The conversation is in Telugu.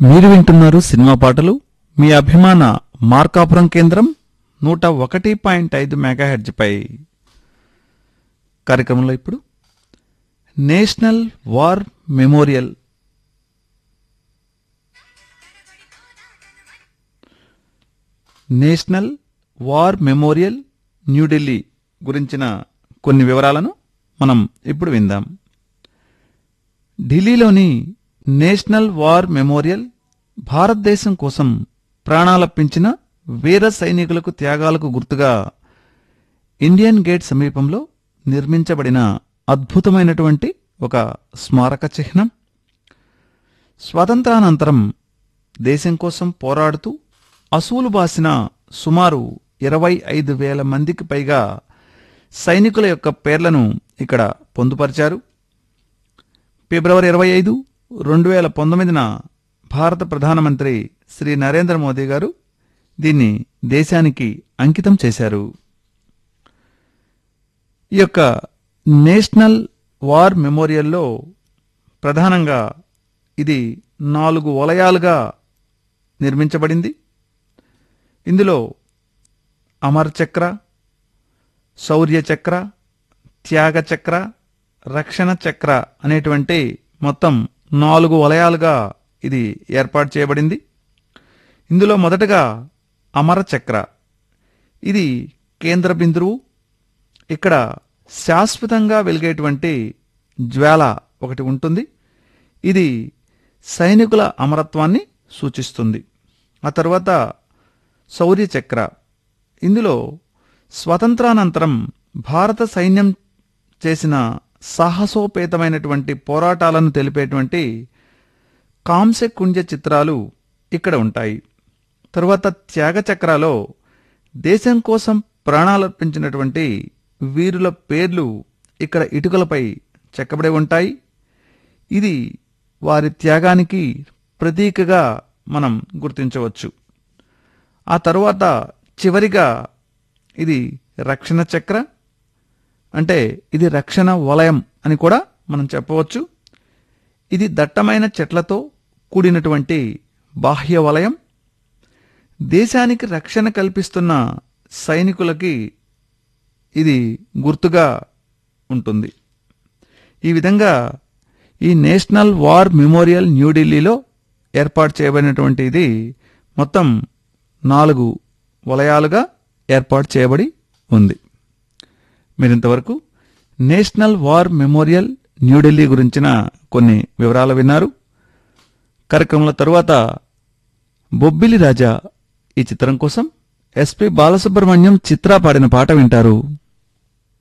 మీరు వింటున్నారు సినిమా పాటలు మీ అభిమాన మార్కాపురం కేంద్రం నూట ఒకటి పాయింట్ ఐదు మెగాహెడ్జ్పై కార్యక్రమంలో ఇప్పుడు national war memorial national war memorial New Delhi గురించిన కొన్ని వివరాలను మనం ఇప్పుడు విందాం ఢిల్లీలోని నేషనల్ వార్ మెమోరియల్ భారతదేశం కోసం ప్రాణాలర్పించిన వీర సైనికులకు త్యాగాలకు గుర్తుగా ఇండియన్ గేట్ సమీపంలో నిర్మించబడిన అద్భుతమైనటువంటి ఒక స్మారక చిహ్నం స్వాతంత్రానంతరం దేశం కోసం పోరాడుతూ అసూలు బాసిన సుమారు ఇరవై ఐదు వేల మందికి పైగా సైనికుల యొక్క పేర్లను ఇక్కడ పొందుపరిచారు ఫిబ్రవరి ఇరవై ఐదు రెండు వేల పంతొమ్మిదిన భారత ప్రధానమంత్రి శ్రీ నరేంద్ర మోదీ గారు దీన్ని దేశానికి అంకితం చేశారు ఈ యొక్క నేషనల్ వార్ మెమోరియల్లో ప్రధానంగా ఇది నాలుగు వలయాలుగా నిర్మించబడింది ఇందులో అమర్ చక్ర శౌర్య చక్ర త్యాగ చక్ర రక్షణ చక్ర అనేటువంటి మొత్తం నాలుగు వలయాలుగా ఇది ఏర్పాటు చేయబడింది ఇందులో మొదటగా అమర చక్ర ఇది కేంద్ర బిందువు ఇక్కడ శాశ్వతంగా వెలిగేటువంటి జ్వాల ఒకటి ఉంటుంది ఇది సైనికుల అమరత్వాన్ని సూచిస్తుంది ఆ తర్వాత శౌర్య చక్ర ఇందులో స్వతంత్రానంతరం భారత సైన్యం చేసిన సాహసోపేతమైనటువంటి పోరాటాలను తెలిపేటువంటి కాంస్య కుంజ చిత్రాలు ఇక్కడ ఉంటాయి తరువాత త్యాగ చక్రాలో దేశం కోసం ప్రాణాలర్పించినటువంటి వీరుల పేర్లు ఇక్కడ ఇటుకలపై చెక్కబడి ఉంటాయి ఇది వారి త్యాగానికి ప్రతీకగా మనం గుర్తించవచ్చు ఆ తరువాత చివరిగా ఇది రక్షణ చక్ర అంటే ఇది రక్షణ వలయం అని కూడా మనం చెప్పవచ్చు ఇది దట్టమైన చెట్లతో కూడినటువంటి బాహ్య వలయం దేశానికి రక్షణ కల్పిస్తున్న సైనికులకి ఇది గుర్తుగా ఉంటుంది ఈ విధంగా ఈ నేషనల్ వార్ మెమోరియల్ న్యూఢిల్లీలో ఏర్పాటు చేయబడినటువంటి ఇది మొత్తం నాలుగు వలయాలుగా ఏర్పాటు చేయబడి ఉంది మీరింతవరకు నేషనల్ వార్ మెమోరియల్ న్యూఢిల్లీ గురించిన కొన్ని వివరాలు విన్నారు కార్యక్రమంలో తరువాత బొబ్బిలి రాజా ఈ చిత్రం కోసం ఎస్పి బాలసుబ్రహ్మణ్యం చిత్ర పాడిన పాట వింటారు